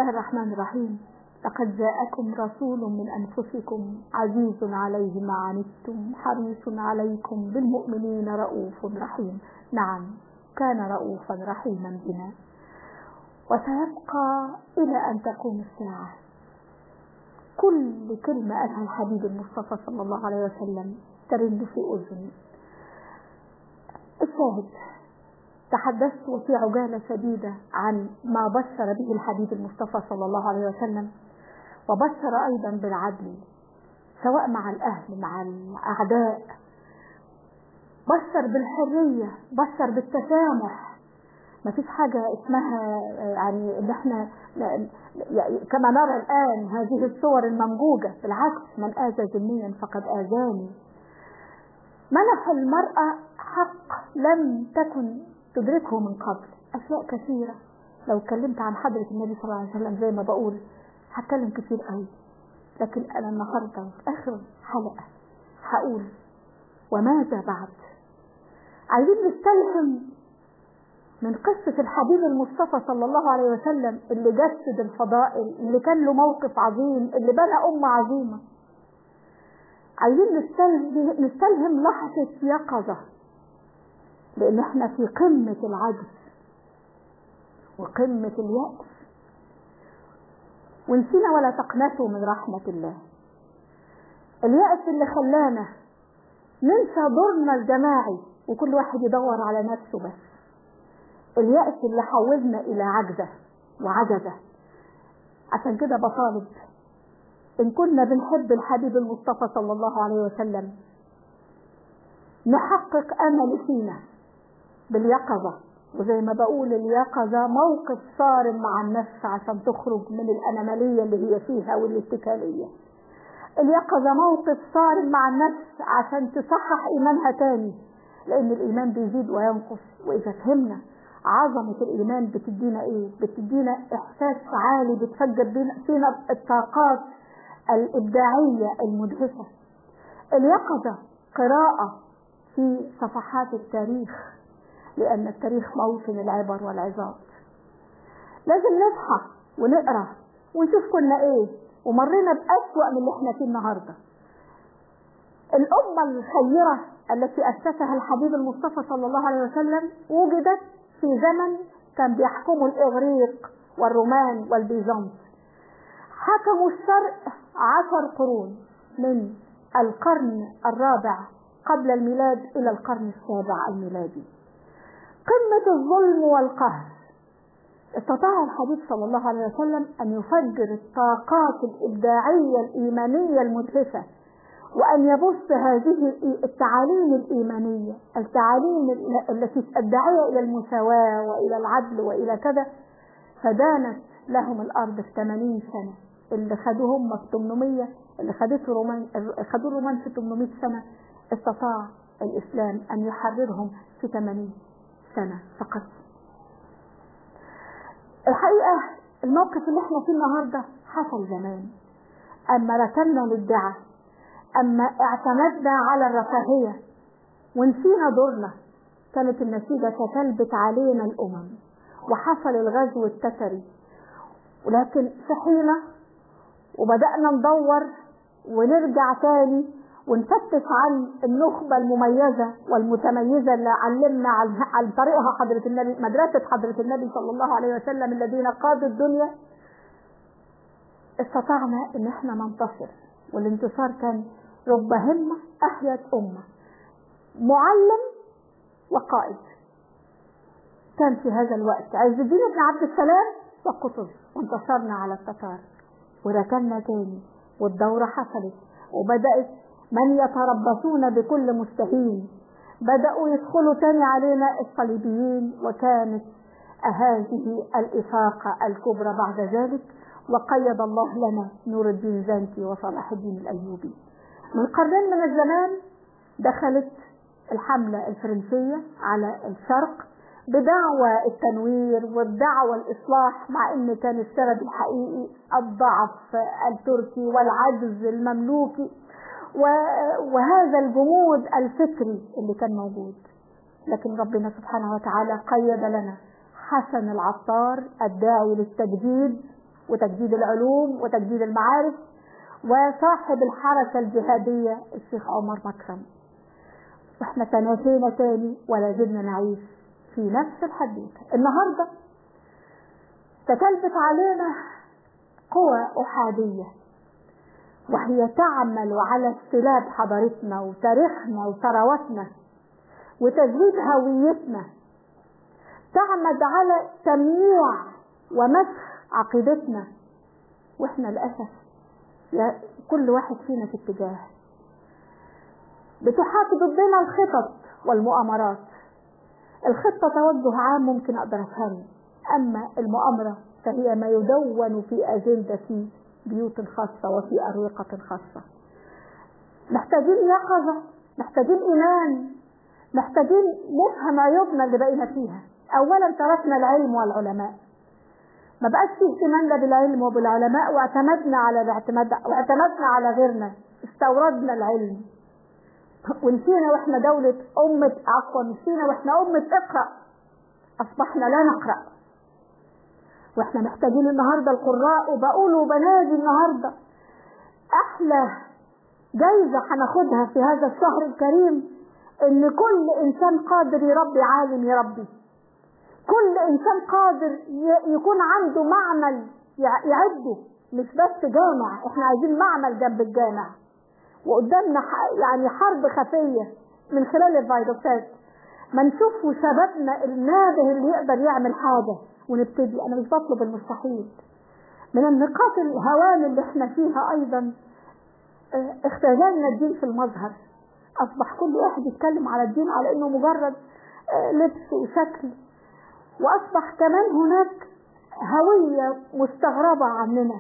الله الرحمن الرحيم لقد جاءكم رسول من أنفسكم عزيز عليه ما عنتم حريص عليكم بالمؤمنين رؤوف رحيم نعم كان رؤوفا رحيما بنا وسيبقى إلى أن تقوم الساعة كل كلمة قالها الحبيب المصطفى صلى الله عليه وسلم ترد في أذني الشاهد تحدثت في عجالة شديدة عن ما بشر به الحبيب المصطفى صلى الله عليه وسلم وبشر أيضا بالعدل سواء مع الأهل مع الأعداء بشر بالحرية بشر بالتسامح ما فيش حاجة اسمها يعني ان احنا كما نرى الآن هذه الصور الممجوجة بالعكس من آذى ذميا فقد آذاني منح المرأة حق لم تكن تدركه من قبل أشياء كثيرة لو اتكلمت عن حضرة النبي صلى الله عليه وسلم زي ما بقول هتكلم كتير قوي لكن أنا النهاردة في آخر حلقة هقول وماذا بعد عايزين نستلهم من قصة الحبيب المصطفى صلى الله عليه وسلم اللي جسد الفضائل اللي كان له موقف عظيم اللي بنى أمة عظيمة عايزين نستلهم, نستلهم لحظة يقظة لأن احنا في قمة العجز وقمة اليأس ونسينا ولا تقنطوا من رحمة الله اليأس اللي خلانا ننسى دورنا الجماعي وكل واحد يدور على نفسه بس اليأس اللي حولنا إلى عجزة وعجزة عشان كده بطالب إن كنا بنحب الحبيب المصطفى صلى الله عليه وسلم نحقق أمل فينا باليقظة وزي ما بقول اليقظة موقف صارم مع النفس عشان تخرج من الأنملية اللي هي فيها والاتكالية اليقظة موقف صارم مع النفس عشان تصحح إيمانها تاني لأن الإيمان بيزيد وينقص وإذا فهمنا عظمة الإيمان بتدينا إيه؟ بتدينا إحساس عالي بتفجر فينا الطاقات الإبداعية المدهشة اليقظة قراءة في صفحات التاريخ لأن التاريخ موطن العبر والعظات لازم نصحى ونقرا ونشوف كنا ايه ومرينا بأسوأ من اللي احنا فيه النهارده الأمة الخيرة التي أسسها الحبيب المصطفى صلى الله عليه وسلم وجدت في زمن كان بيحكمه الإغريق والرومان والبيزنط حكموا الشرق عشر قرون من القرن الرابع قبل الميلاد إلى القرن السابع الميلادي قمة الظلم والقهر استطاع الحبيب صلى الله عليه وسلم أن يفجر الطاقات الإبداعية الإيمانية المدهشة وأن يبث هذه التعاليم الإيمانية التعاليم التي الداعية إلى المساواة وإلى العدل وإلى كذا فدانت لهم الأرض في 80 سنة اللي خدوه هم في 800 اللي خدته رومان خدوه الرومان في 800 سنة استطاع الإسلام أن يحررهم في 80 سنة فقط الحقيقة الموقف اللي احنا فيه النهاردة حصل زمان أما ركننا للدعاء أما اعتمدنا على الرفاهية ونسينا دورنا كانت النتيجة تتلبت علينا الأمم وحصل الغزو التتري ولكن صحينا وبدأنا ندور ونرجع تاني ونفتش عن النخبة المميزة والمتميزة اللي علمنا عن طريقها حضرة النبي مدرسة حضرة النبي صلى الله عليه وسلم الذين قادوا الدنيا استطعنا ان احنا ننتصر والانتصار كان رب همة احيت امة معلم وقائد كان في هذا الوقت عز الدين بن عبد السلام وقطز وانتصرنا على التتار وركنا تاني والدورة حصلت وبدأت من يتربصون بكل مستهين بدأوا يدخلوا تاني علينا الصليبيين وكانت هذه الإفاقة الكبرى بعد ذلك وقيد الله لنا نور الدين زنكي وصلاح الدين الأيوبي من قرنين من الزمان دخلت الحملة الفرنسية على الشرق بدعوى التنوير والدعوى الإصلاح مع إن كان السبب الحقيقي الضعف التركي والعجز المملوكي وهذا الجمود الفكري اللي كان موجود لكن ربنا سبحانه وتعالى قيد لنا حسن العطار الداعي للتجديد وتجديد العلوم وتجديد المعارف وصاحب الحركة الجهادية الشيخ عمر مكرم واحنا تناسينا تاني ولا زلنا نعيش في نفس الحديثة النهاردة تكلفت علينا قوى أحادية وهي تعمل على استلاب حضارتنا وتاريخنا وثرواتنا وتجديد هويتنا تعمد على تمييع ومسح عقيدتنا واحنا للأسف كل واحد فينا في اتجاه بتحاط ضدنا الخطط والمؤامرات الخطة توجه عام ممكن أقدر أفهمه أما المؤامرة فهي ما يدون في أجندة في بيوت خاصة وفي أروقة خاصة محتاجين يقظة محتاجين إيمان محتاجين نفهم عيوبنا اللي بقينا فيها أولا تركنا العلم والعلماء ما بقاش في اهتمام لا بالعلم وبالعلماء واعتمدنا على الاعتماد واعتمدنا على غيرنا استوردنا العلم ونسينا واحنا دولة أمة عفوا نسينا واحنا أمة اقرأ أصبحنا لا نقرأ واحنا محتاجين النهارده القراء وبقول وبنادي النهارده أحلى جايزة هناخدها في هذا الشهر الكريم إن كل إنسان قادر يربي عالم يربي كل إنسان قادر يكون عنده معمل يعده مش بس جامع احنا عايزين معمل جنب الجامع وقدامنا يعني حرب خفية من خلال الفيروسات ما نشوف شبابنا النابه اللي يقدر يعمل حاجة ونبتدي أنا مش بطلب المستحيل من النقاط الهوان اللي احنا فيها أيضا اختزلنا الدين في المظهر أصبح كل واحد يتكلم على الدين على إنه مجرد لبس وشكل وأصبح كمان هناك هوية مستغربة عننا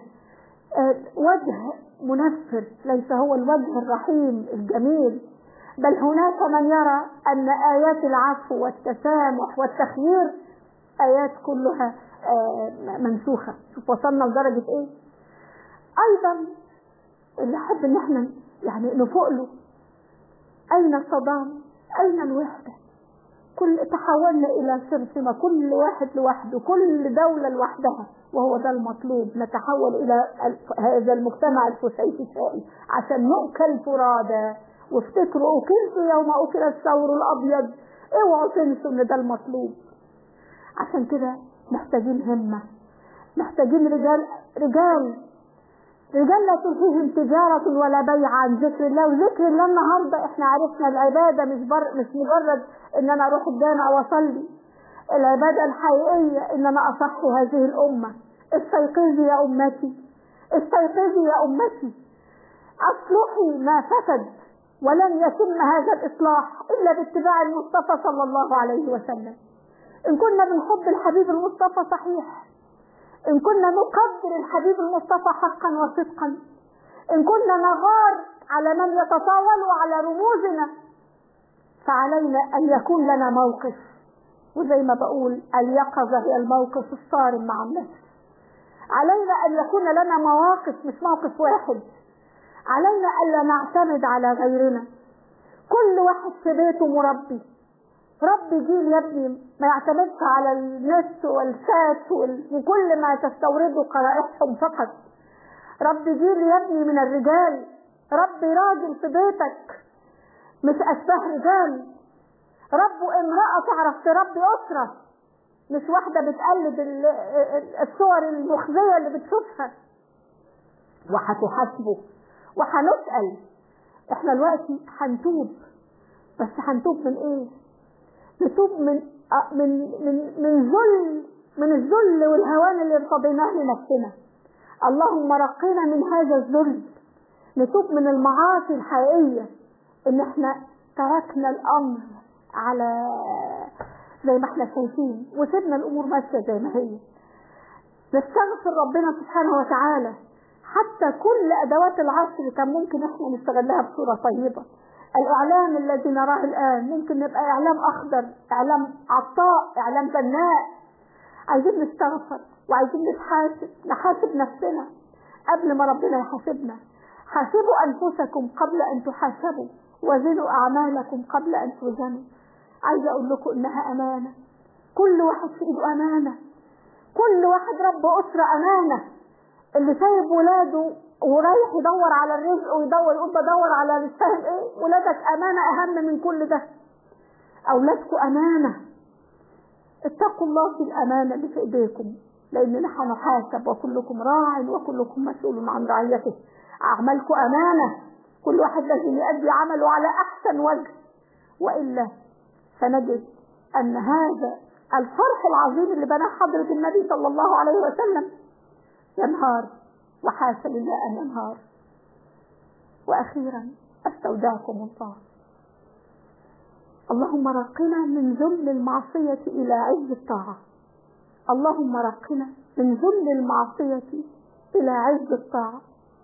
وجه منفر ليس هو الوجه الرحيم الجميل بل هناك من يرى أن آيات العفو والتسامح والتخيير آيات كلها منسوخة شوف وصلنا لدرجة إيه أيضا اللي أحب إن احنا يعني نفوق له أين الصدام أين الوحدة كل تحولنا إلى سمسمة كل واحد لوحده كل دولة لوحدها وهو ده المطلوب نتحول إلى هذا المجتمع الفسيفسائي عشان نؤكل فرادى وافتكروا أكلت يوم أكل الثور الأبيض اوعوا تنسوا إن ده المطلوب عشان كده محتاجين همة محتاجين رجال رجال رجال لا تلهيهم تجارة ولا بيع عن ذكر الله وذكر الله النهاردة احنا عرفنا العبادة مش بر مش مجرد ان انا اروح الجامع واصلي العبادة الحقيقية ان انا اصحي هذه الامة استيقظي يا امتي استيقظي يا امتي اصلحي ما فسد ولن يتم هذا الاصلاح الا باتباع المصطفى صلى الله عليه وسلم ان كنا بنحب الحبيب المصطفى صحيح إن كنا نقدر الحبيب المصطفى حقا وصدقا إن كنا نغار على من يتطاول على رموزنا فعلينا أن يكون لنا موقف وزي ما بقول اليقظة هي الموقف الصارم مع النفس علينا أن يكون لنا مواقف مش موقف واحد علينا ألا نعتمد على غيرنا كل واحد في بيته مربي رب جيل يا ابني ما يعتمدش على النت والشات وكل ما تستورده قرائحهم فقط رب جيل يا ابني من الرجال رب راجل في بيتك مش أشباه رجال رب امرأة تعرف تربي أسرة مش واحدة بتقلد الصور المخزية اللي بتشوفها وهتحاسبه وهنسأل احنا دلوقتي هنتوب بس هنتوب من ايه؟ نتوب من من من من ذل من الذل والهوان اللي ارتضيناه لنفسنا اللهم رقينا من هذا الذل نتوب من المعاصي الحقيقيه ان احنا تركنا الامر على زي ما احنا شايفين وسيبنا الامور ماشيه زي ما هي نستغفر ربنا سبحانه وتعالى حتى كل ادوات العصر كان ممكن احنا نستغلها بصوره طيبه الإعلام الذي نراه الآن ممكن يبقى إعلام أخضر إعلام عطاء إعلام بناء عايزين نستغفر وعايزين نتحاسب نحاسب نفسنا قبل ما ربنا يحاسبنا حاسبوا أنفسكم قبل أن تحاسبوا وزنوا أعمالكم قبل أن توزنوا عايزة أقول لكم إنها أمانة كل واحد في إيده أمانة كل واحد رب أسرة أمانة اللي سايب ولاده ورايح يدور على الرزق ويدور يقول بدور على مش فاهم ايه ولادك امانه اهم من كل ده اولادكم امانه اتقوا الله في الامانه اللي في ايديكم لاننا هنحاسب وكلكم راع وكلكم مسؤول عن رعيته اعمالكم امانه كل واحد لازم يؤدي عمله على احسن وجه والا سنجد ان هذا الفرح العظيم اللي بناه حضره النبي صلى الله عليه وسلم ينهار وحاشا لله ان ينهار واخيرا استودعكم الله اللهم رقنا من ذل المعصيه الى عز الطاعه اللهم رقنا من ذل المعصيه الى عز الطاعه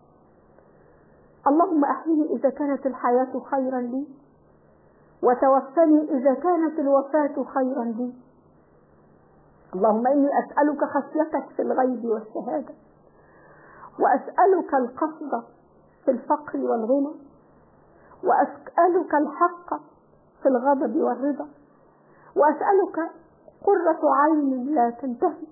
اللهم احيني اذا كانت الحياه خيرا لي وتوفني اذا كانت الوفاه خيرا لي اللهم اني اسالك خشيتك في الغيب والشهاده واسالك القصد في الفقر والغنى واسالك الحق في الغضب والرضا واسالك قره عين لا تنتهي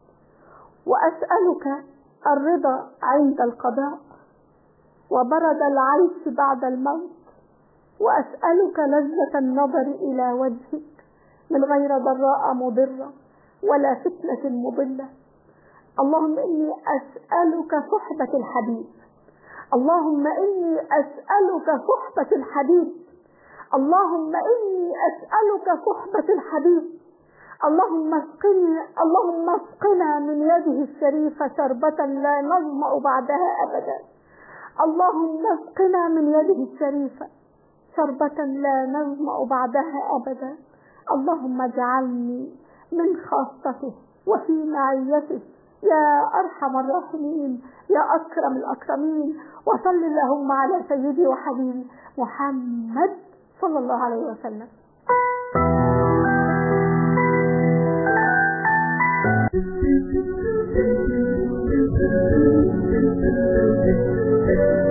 واسالك الرضا عند القضاء وبرد العيش بعد الموت واسالك لذه النظر الى وجهك من غير ضراء مضره ولا فتنه مضله اللهم اني اسالك صحبه الحبيب اللهم اني اسالك صحبه الحبيب اللهم اني اسالك صحبه الحبيب اللهم اسقني اللهم اسقنا من يده الشريفه شربه لا نظما بعدها ابدا اللهم اسقنا من يده الشريفه شربه لا نظما بعدها ابدا اللهم اجعلني من خاصته وفي معيته يا أرحم الراحمين يا أكرم الأكرمين وصل اللهم على سيدي وحبيبي محمد صلى الله عليه وسلم Thank you.